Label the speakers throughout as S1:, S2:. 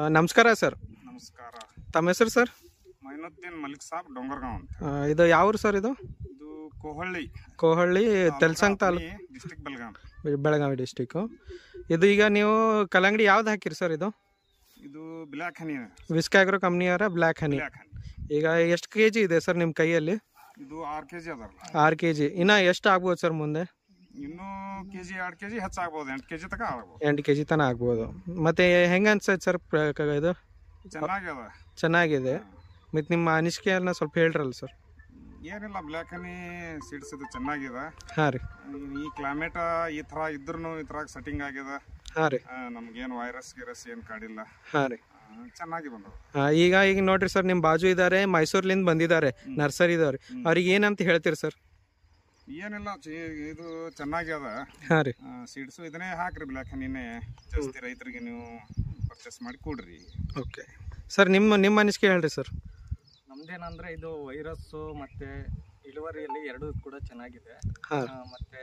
S1: ನಮಸ್ಕಾರ ಸರ್
S2: ನಮಸ್ಕಾರ
S1: ತಮ್ಮ ಹೆಸರು ಸರ್
S2: ಮೈನುದ್ದೀನ್ ಮಲಿಕ್ ಸಾಬ್ ಡೊಂಗರ್ಗಾಂವ್ ಅಂತ
S1: ಆ, ಇದು ಯಾವ ಊರು ಸರ್ ಇದು
S2: ಇದು ಕೋಹಳ್ಳಿ
S1: ಕೋಹಳ್ಳಿ ತೆಲ್ಸಂಗ್ ತಾಲೂಕು
S2: ಡಿಸ್ಟಿಕ್ ಬೆಲ್ಗಾಂ
S1: ಬೆಳಗಾವಿ ಡಿಸ್ಟಿಕ್ಕು ಇದು ಈಗ ನೀವು ಕಲ್ಲಂಗಡಿ ಯಾವ್ದು ಹಾಕಿರಿ ಸರ್ ಇದು
S2: ಇದು ಬ್ಲ್ಯಾಕ್ ಹನಿ
S1: ವಿಸ್ಕಾಗ್ರೋ ಕಂಪ್ನಿಯವರ ಬ್ಲ್ಯಾಕ್ ಹನಿ
S2: ಬ್ಲ್ಯಾಕ್ ಹನಿ
S1: ಈಗ ಎಷ್ಟು ಕೆ ಜಿ ಇದೆ ಸರ್ ನಿಮ್ಮ ಕೈಯಲ್ಲಿ
S2: ಇದು ಆರು ಕೆ ಜಿ ಅದಲ್ಲ
S1: ಆರು ಕೆ ಜಿ ಇನ್ನು ಎಷ್ಟು ಆಗ್ಬೋದು ಸರ್ ಮುಂದೆ
S2: ಇನ್ನೂ ಕೆ ಜಿ ಎರಡು ಕೆ ಜಿ ಹೆಚ್ಚಾಗ್ಬೋದು ಎಂಟು ಕೆ ಜಿ ತನಕ ಆಗ್ಬೋದು
S1: ಎಂಟು ಕೆ ಜಿ ತನಕ ಆಗ್ಬೋದು ಮತ್ತು ಹೆಂಗೆ ಅನ್ಸೈತೆ ಸರ್ ಪ್ರ- ಕ- ಇದು
S2: ಚೆನ್ನಾಗ್ಯದ
S1: ಚೆನ್ನಾಗಿದೆ ಮತ್ತು ನಿಮ್ಮ ಅನಿಸಿಕೆಯನ್ನ ಸ್ವಲ್ಪ ಹೇಳ್ರಲ್ಲ ಸರ್
S2: ಏನಿಲ್ಲ ಬ್ಲ್ಯಾಕ್ ಹನಿ ಸೀಡ್ಸ್ ಇದು ಚೆನ್ನಾಗಿದೆ
S1: ಹಾಂ ರೀ
S2: ಈ ಕ್ಲೈಮೇಟ್ ಈ ಥರ ಇದ್ರೂ ಈ ಥರ ಸೆಟ್ಟಿಂಗ್ ಆಗ್ಯದ
S1: ಹಾಂ ರೀ
S2: ಆ, ನಮ್ಗೇನು ವೈರಸ್ ಗಿರಸ್ ಏನು ಕಾಡಿಲ್ಲ
S1: ಹಾಂ ರೀ
S2: ಆ, ಚೆನ್ನಾಗಿ ಬಂದವು
S1: ಆ, ಈಗ ಈಗ ನೋಡ್ರಿ ಸರ್ ನಿಮ್ಮ ಬಾಜು ಇದ್ದಾರೆ ಮೈಸೂರ್ಲಿಂದ ಬಂದಿದ್ದಾರೆ ನರ್ಸರಿದವ್ರು ಅವ್ರಿಗೆ ಏನಂತ ಹೇಳ್ತೀರಿ ಸರ್
S2: ಏನಿಲ್ಲ ಚಿ- ಇದು ಚೆನ್ನಾಗ್ಯದ
S1: ಹಾಂ ರೀ
S2: ಸೀಡ್ಸು ಇದನ್ನೇ ಹಾಕ್ರಿ ಬ್ಲ್ಯಾಕ್ ಹನಿನೇ ಜಾಸ್ತಿ ರೈತರಿಗೆ ನೀವು ಪರ್ಚೇಸ್ ಮಾಡಿ ಕೊಡ್ರಿ
S1: ಓಕೆ ಸರ್ ನಿಮ್ಮ ನಿಮ್ಮ ಅನಿಸಿಕೆ ಹೇಳ್ರಿ ಸರ್
S3: ನಮ್ದೇನಂದ್ರೆ ಇದು ವೈರಸ್ಸು ಮತ್ತೆ ಇಳುವರಿಯಲ್ಲಿ ಎರಡೂ ಕೂಡ ಚೆನ್ನಾಗಿದೆ
S1: ಹಾಂ
S3: ಆ, ಮತ್ತೆ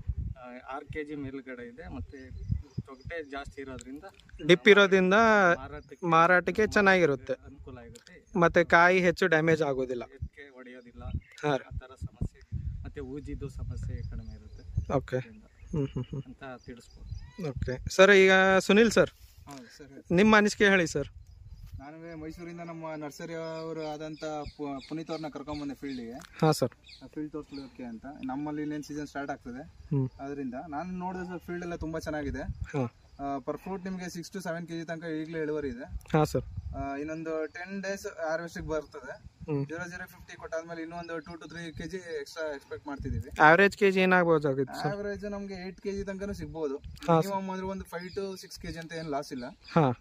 S3: ಆರು ಕೆ ಜಿ ಮೇಲ್ಗಡೆ ಇದೆ ಮತ್ತೆ ತೊಗಟೆ ಜಾಸ್ತಿ ಇರೋದ್ರಿಂದ
S1: ಡಿಪ್ ಇರೋದ್ರಿಂದ
S3: ಮಾರಾಟಕ್ಕೆ
S1: ಮಾರಾಟಕ್ಕೆ ಚೆನ್ನಾಗಿರುತ್ತೆ
S3: ಅನುಕೂಲ ಆಗುತ್ತೆ
S1: ಮತ್ತೆ ಕಾಯಿ ಹೆಚ್ಚು ಡ್ಯಾಮೇಜ್ ಆಗೋದಿಲ್ಲ
S3: ಇದಕ್ಕೆ ಹೊಡೆಯೋದಿಲ್ಲ
S1: ಹಾಂ ರೀ
S3: ಆ ಥರ ಸಮಸ್ಯೆ ಮತ್ತೆ ಊಜಿದ್ದು ಸಮಸ್ಯೆ ಕಡಿಮೆ ಇರುತ್ತೆ
S1: ಓಕೆ
S3: ಇದರಿಂದ
S1: ಹ್ಞೂ ಹ್ಞೂ ಹ್ಞೂ
S3: ಅಂತ ತಿಳಿಸ್ಬೋದು
S1: ಓಕೆ ಸರ್ ಈಗ ಸುನಿಲ್ ಸರ್
S4: ಹೌದು ಸರ್
S1: ನಿಮ್ಮ ಅನಿಸಿಕೆ ಹೇಳಿ ಸರ್
S4: ನಾನು ಮೈಸೂರಿಂದ ನಮ್ಮ ನರ್ಸರಿ ಅವರು ಆದಂಥ ಪು- ಪುನೀತ್ ಅವ್ರನ್ನ ಕರ್ಕೊಂಬಂದೆ ಫೀಲ್ಡಿಗೆ
S1: ಹಾಂ ಸರ್
S4: ಫೀಲ್ಡ್ ತೋರಿಸ್ಲಿಕ್ಕೆ ಅಂತ ನಮ್ಮಲ್ಲಿ ಇನ್ನೇನು ಸೀಸನ್ ಸ್ಟಾರ್ಟ್ ಆಗ್ತದೆ
S1: ಹ್ಞೂ
S4: ಅದರಿಂದ ನಾನು ನೋಡಿದ್ರೆ ಸರ್ ಫೀಲ್ಡ್ ಎಲ್ಲ ತುಂಬ ಚೆನ್ನಾಗಿದೆ
S1: ಹಾಂ
S4: ಪರ್ ಫ್ರೂಟ್ ನಿಮಗೆ six to seven K G ತನಕ ಈಗಲೇ ಇಳುವರಿ ಇದೆ
S1: ಹಾಂ ಸರ್
S4: ಆ, ಇನ್ನೊಂದು ಟೆನ್ ಡೇಸ್ ಹಾರ್ವೆಸ್ಟಿಗೆ ಬರ್ತದೆ
S1: ಹ್ಞೂ
S4: ಜೀರೋ ಜೀರೋ ಫಿಫ್ಟಿ ಕೊಟ್ಟಾದ್ಮೇಲೆ ಇನ್ನೊಂದು two to three K G extra expect ಮಾಡ್ತಿದ್ದೀವಿ
S1: ಆವ್ರೇಜ್ ಕೆ ಜಿ ಏನಾಗ್ಬೋದಾಗಿತ್ತು ಸರ್
S4: ಆವರೇಜ್ ನಮಗೆ ಏಯ್ಟ್ ಕೆ ಜಿ ತನಕ ಸಿಗ್ಬೋದು
S1: ಹಾಂ
S4: ಮಿನಿಮಮ್ ಅಂದ್ರೆ ಒಂದು five to six K G ಅಂತ ಏನು ಲಾಸ್ ಇಲ್ಲ
S1: ಹಾಂ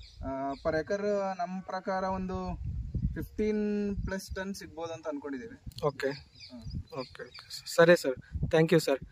S4: ಪರ್ ಎಕರ್ ನಮ್ಮ ಪ್ರಕಾರ ಒಂದು ಫಿಫ್ಟೀನ್ ಪ್ಲಸ್ ಟನ್ ಸಿಗ್ಬೋದು ಅಂತ ಅನ್ಕೊಂಡಿದ್ದೀವಿ
S1: ಓಕೆ ಓಕೆ ಓಕೆ ಸರಿ ಸರ್ ಥ್ಯಾಂಕ್ ಯು ಸರ್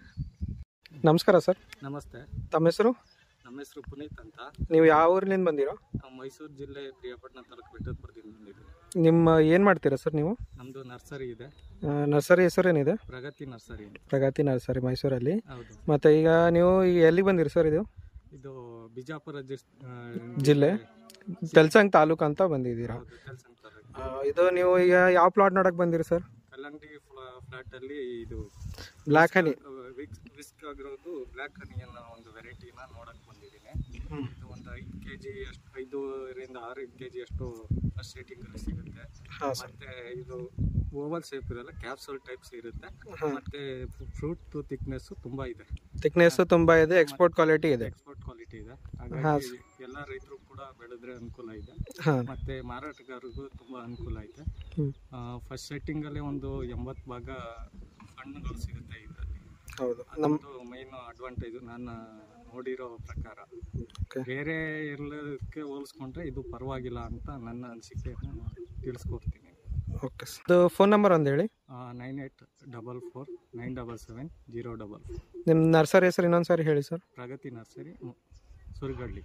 S1: ನಮಸ್ಕಾರ ಸರ್
S3: ನಮಸ್ತೆ
S1: ತಮ್ಮ ಹೆಸರು
S3: ನಮ್ಮ ಹೆಸರು ಪುನೀತ್ ಅಂತ
S1: ನೀವು ಯಾವ ಊರಿನಿಂದ ಬಂದಿರೋ
S3: ನಾವು ಮೈಸೂರು ಜಿಲ್ಲೆ ಪ್ರಿಯಾಪಟ್ಟಣ ತಾಲೂಕು ಬೆಟ್ಟದಪುರದಿಂದ ಬಂದಿದ್ದೀವಿ
S1: ನಿಮ್ಮ ಏನು ಮಾಡ್ತೀರಾ ಸರ್ ನೀವು
S3: ನಮ್ಮದು ನರ್ಸರಿ ಇದೆ
S1: ನರ್ಸರಿ ಹೆಸರೇನಿದೆ
S3: ಪ್ರಗತಿ ನರ್ಸರಿ ಅಂತ
S1: ಪ್ರಗತಿ ನರ್ಸರಿ ಮೈಸೂರಲ್ಲಿ
S3: ಹೌದು
S1: ಮತ್ತು ಈಗ ನೀವು ಈಗ ಎಲ್ಲಿಗೆ ಬಂದಿರಿ ಸರ್ ಇದು
S3: ಇದು ಬಿಜಾಪುರ ಜಿಸ್ ಆ,
S1: ಜಿಲ್ಲೆ ತೆಲ್ಸಂಗ್ ತಾಲೂಕು ಅಂತ ಬಂದಿದ್ದೀರಾ
S3: ಹೌದು ಕೆಲಸ ಅಂತಾರೆ
S1: ಆ, ಇದು ನೀವು ಈಗ ಯಾವ ಪ್ಲಾಟ್ ನೋಡಕ್ಕೆ ಬಂದಿರಿ ಸರ್
S3: ಕಲ್ಲಂಗಡಿ ಫ್ಲಾಟ್ ಅಲ್ಲಿ ಇದು
S1: ಬ್ಲ್ಯಾಕ್ ಹನಿ
S3: ವಿಕ್ಸ್ ವಿಸ್ಕ್ ಆಗಿರೋದು ಬ್ಲ್ಯಾಕ್ ಹನಿ ಅನ್ನೋ ಒಂದು ವೆರೈಟಿನ ನೋಡಕ್ ಬಂದಿದ್ದೀನಿ ಇದು ಒಂದು ಐದು ಕೆ ಜಿ ಅಷ್ಟು ಐದೂರಿಂದ ಆರು ಕೆ ಜಿ ಅಷ್ಟು ಸೆಟ್ಟಿಂಗ್ ಅಲ್ಲಿ ಸಿಗುತ್ತೆ
S1: ಹಾಂ ಸರ್
S3: ಮತ್ತೆ ಇದು ಓವಲ್ ಶೇಪ್ ಇರಲ್ಲ ಕ್ಯಾಪ್ಸೂಲ್ ಟೈಪ್ಸ್ ಇರುತ್ತೆ ಮತ್ತೆ ಫ್ರೂಟ್ ಥಿಕ್ನೆಸ್ ತುಂಬಾ ಇದೆ
S1: ಥಿಕ್ನೆಸ್ ತುಂಬ ಇದೆ ಎಕ್ಸ್ಪೋರ್ಟ್ ಕ್ವಾಲಿಟಿ ಇದೆ
S3: ಎಕ್ಸ್ಪೋರ್ಟ್ ಕ್ವಾಲಿಟಿ ಇದೆ ಹಾಗಾಗಿ ಎಲ್ಲ ರೈತರು ಕೂಡ ಬೆಳೆದ್ರೆ ಅನುಕೂಲ ಇದೆ
S1: ಹಾಂ
S3: ಮತ್ತೆ ಮಾರಾಟಗಾರರಿಗೂ ತುಂಬಾ ಅನುಕೂಲ ಐತೆ
S1: ಹ್ಮ್.
S3: ಫಸ್ಟ್ ಸೆಟ್ಟಿಂಗ್ ಅಲ್ಲಿ ಒಂದು ಎಂಬತ್ತು ಭಾಗ ಹಣ್ಣುಗಳು ಸಿಗುತ್ತೆ ಇದರಲ್ಲಿ
S1: ಹೌದು ನಮ್ಮ
S3: ನಮ್ಮದು ಮೈನ್ ಅಡ್ವಾಂಟೇಜ್ ನಾನು ನೋಡಿರೋ ಪ್ರಕಾರ
S1: Okay.
S3: ಬೇರೆ ಎಲ್ಲದಕ್ಕೆ ಹೋಲಿಸ್ಕೊಂಡ್ರೆ ಇದು ಪರವಾಗಿಲ್ಲ ಅಂತ ನನ್ನ ಅನಿಸಿಕೆಯನ್ನು ತಿಳಿಸ್ಕೊಡ್ತೀನಿ
S1: ಓಕೆ ಸರ್ ಇದು ಫೋನ್ ನಂಬರ್ ಒಂದು ಹೇಳಿ
S3: nine eight double four nine double seven zero double
S1: ನಿಮ್ಮ ನರ್ಸರಿ ಹೆಸರು ಇನ್ನೊಂದು ಸಾರಿ ಹೇಳಿ sir
S3: Pragati nursery Suragadli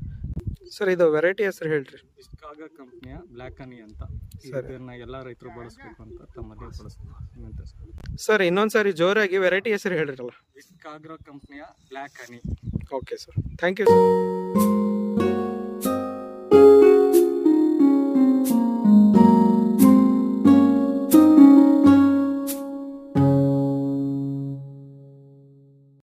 S1: sir ಇದು ವೆರೈಟಿ ಹೆಸರು ಹೇಳ್ರಿ
S3: ಇಸ್ಕಾಗ ಕಂಪ್ನಿಯ ಬ್ಲ್ಯಾಕ್ ಹನಿ ಅಂತ
S1: ಸರಿ.
S3: ಇದನ್ನ ಎಲ್ಲ ರೈತರು ಬಳಸಬೇಕು ಅಂತ ತಮ್ಮಲ್ಲಿ ಬಳಸ್ಬೇಕು
S1: ಸರ್ ಇನ್ನೊಂದು ಸಾರಿ ಜೋರಾಗಿ ವೆರೈಟಿ ಹೆಸರು ಹೇಳಿರಲ್ಲ
S3: ಇಸ್ಕಾಗ್ರೋ ಕಂಪ್ನಿಯ black honey
S1: okay sir thank you sir